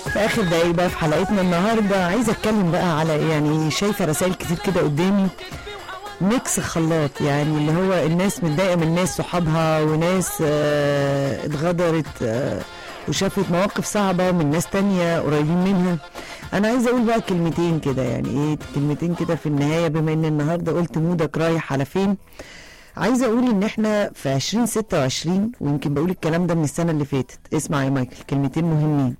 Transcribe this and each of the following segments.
في اخر دقايق بقى في حلقتنا النهارده عايزه اتكلم بقى على يعني شايفه رسائل كتير كده قدامي ميكس خلاط يعني اللي هو الناس متضايقه من ناس صحابها وناس آه اتغدرت آه وشافت مواقف صعبه من ناس تانية قريبين منها انا عايزه اقول بقى كلمتين كده يعني ايه كلمتين كده في النهايه بما ان النهارده قلت مودك رايح على فين عايزه اقول ان احنا في 2026 ويمكن بقول الكلام ده من السنه اللي فاتت اسمع يا مايكل كلمتين مهمين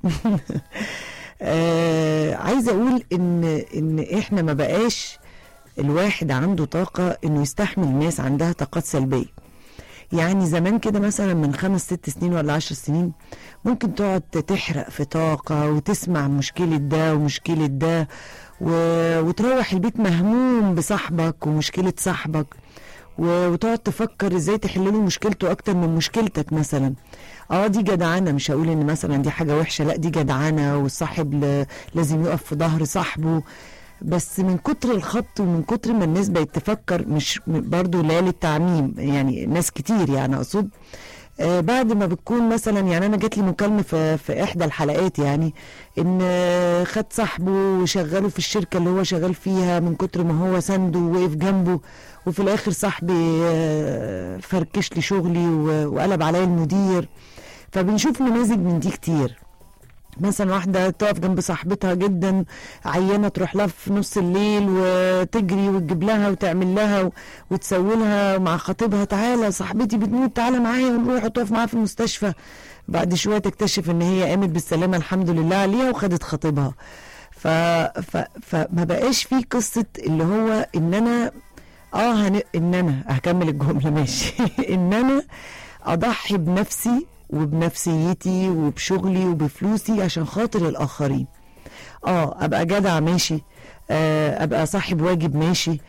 آه عايزه اقول ان ان احنا ما بقاش الواحد عنده طاقه انه يستحمل ناس عندها طاقات سلبيه يعني زمان كده مثلا من خمس ست سنين ولا عشر سنين ممكن تقعد تحرق في طاقة وتسمع مشكلة ده ومشكلة ده و... وتروح البيت مهموم بصاحبك ومشكلة صاحبك و... وتقعد تفكر ازاي تحل له مشكلته اكتر من مشكلتك مثلا اه دي جدعانة مش هقول ان مثلا دي حاجة وحشة لا دي جدعانة والصاحب ل... لازم يقف في ظهر صاحبه بس من كتر الخبط ومن كتر ما الناس بقت تفكر مش برضو لا للتعميم يعني ناس كتير يعني اقصد آه بعد ما بتكون مثلا يعني انا جات لي مكالمه في, في احدى الحلقات يعني ان آه خد صاحبه وشغله في الشركه اللي هو شغال فيها من كتر ما هو سنده ووقف جنبه وفي الاخر صاحبي آه فركش لي شغلي وقلب عليا المدير فبنشوف نماذج من دي كتير مثلا واحدة تقف جنب صاحبتها جدا عيانة تروح لها في نص الليل وتجري وتجيب لها وتعمل لها وتسوي لها مع خطيبها تعالى صاحبتي بتموت تعالى معايا ونروح وتقف معاها في المستشفى بعد شوية تكتشف ان هي قامت بالسلامة الحمد لله عليها وخدت خطيبها ف... ف... فما بقاش في قصة اللي هو ان انا اه هن... ان انا هكمل الجملة ماشي ان انا اضحي بنفسي وبنفسيتي وبشغلي وبفلوسي عشان خاطر الاخرين اه ابقى جدع ماشي آه ابقى صاحب واجب ماشي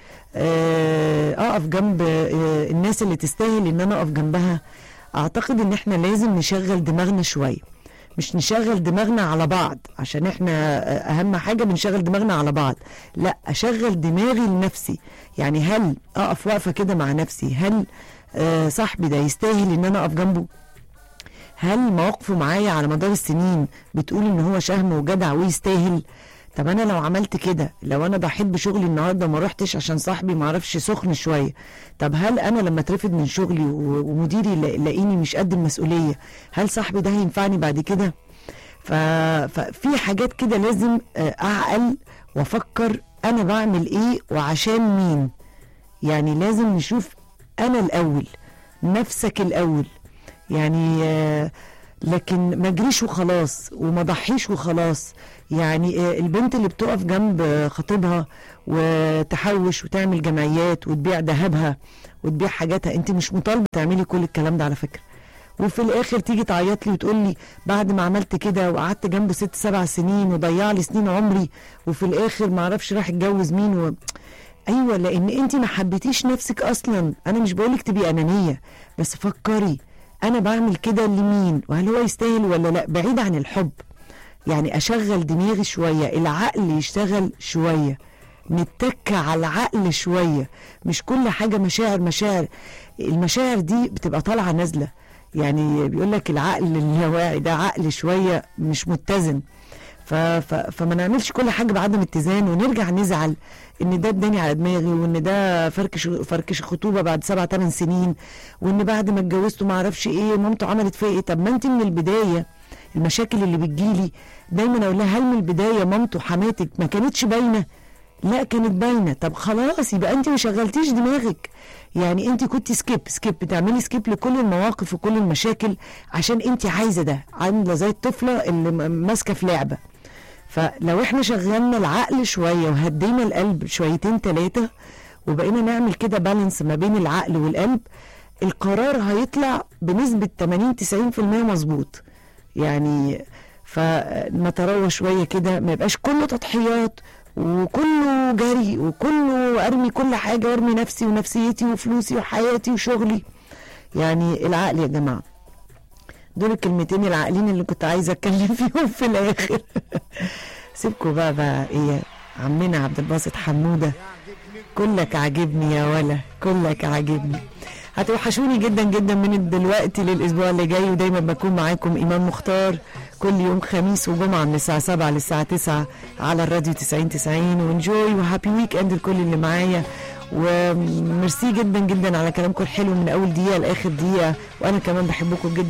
آه اقف جنب آه الناس اللي تستاهل ان انا اقف جنبها اعتقد ان احنا لازم نشغل دماغنا شويه مش نشغل دماغنا على بعض عشان احنا اهم حاجه بنشغل دماغنا على بعض لا اشغل دماغي لنفسي يعني هل اقف واقفه كده مع نفسي هل آه صاحبي ده يستاهل ان انا اقف جنبه هل مواقفه معايا على مدار السنين بتقول ان هو شهم وجدع ويستاهل طب انا لو عملت كده لو انا ضحيت بشغلي النهارده وما رحتش عشان صاحبي ما عرفش سخن شويه طب هل انا لما اترفد من شغلي ومديري لاقيني مش قد المسؤوليه هل صاحبي ده هينفعني بعد كده ف... ففي حاجات كده لازم اعقل وافكر انا بعمل ايه وعشان مين يعني لازم نشوف انا الاول نفسك الاول يعني لكن ما اجريش وخلاص وما ضحيش وخلاص يعني البنت اللي بتقف جنب خطيبها وتحوش وتعمل جمعيات وتبيع ذهبها وتبيع حاجاتها انت مش مطالبه تعملي كل الكلام ده على فكره وفي الاخر تيجي تعيط لي وتقول لي بعد ما عملت كده وقعدت جنبه ست سبع سنين وضيع لي سنين عمري وفي الاخر ما اعرفش راح اتجوز مين و... ايوه لان انت ما حبيتيش نفسك اصلا انا مش بقولك تبقي انانيه بس فكري انا بعمل كده لمين وهل هو يستاهل ولا لا بعيد عن الحب يعني اشغل دماغي شويه العقل يشتغل شويه نتك على العقل شويه مش كل حاجه مشاعر مشاعر المشاعر دي بتبقى طالعه نازله يعني بيقول لك العقل اللاواعي ده عقل شويه مش متزن ف... ف... فما نعملش كل حاجه بعدم اتزان ونرجع نزعل ان ده اداني على دماغي وان ده فركش فركش خطوبه بعد سبع ثمان سنين وان بعد ما اتجوزته ما اعرفش ايه مامته عملت فيا ايه طب ما انت من البدايه المشاكل اللي بتجيلي دايما اقول لها هل من البدايه مامته حماتك ما كانتش باينه لا كانت باينه طب خلاص يبقى انت ما شغلتيش دماغك يعني انت كنت سكيب سكيب بتعملي سكيب لكل المواقف وكل المشاكل عشان انت عايزه ده عامله زي الطفله اللي ماسكه في لعبه فلو احنا شغلنا العقل شويه وهدينا القلب شويتين ثلاثه وبقينا نعمل كده بالانس ما بين العقل والقلب القرار هيطلع بنسبه 80 90% مظبوط يعني فنتروى شويه كده ما يبقاش كله تضحيات وكله جري وكله ارمي كل حاجه وارمي نفسي ونفسيتي وفلوسي وحياتي وشغلي يعني العقل يا جماعه دول الكلمتين العاقلين اللي كنت عايزه اتكلم فيهم في الاخر سيبكوا بقى بقى ايه عمنا عبد الباسط حموده كلك عاجبني يا ولا كلك عاجبني هتوحشوني جدا جدا من دلوقتي للاسبوع اللي جاي ودايما بكون معاكم ايمان مختار كل يوم خميس وجمعه من الساعه 7 للساعه 9 على الراديو 90 90 وانجوي وهابي ويك اند لكل اللي معايا وميرسي جدا جدا على كلامكم الحلو من اول دقيقه لاخر دقيقه وانا كمان بحبكم جدا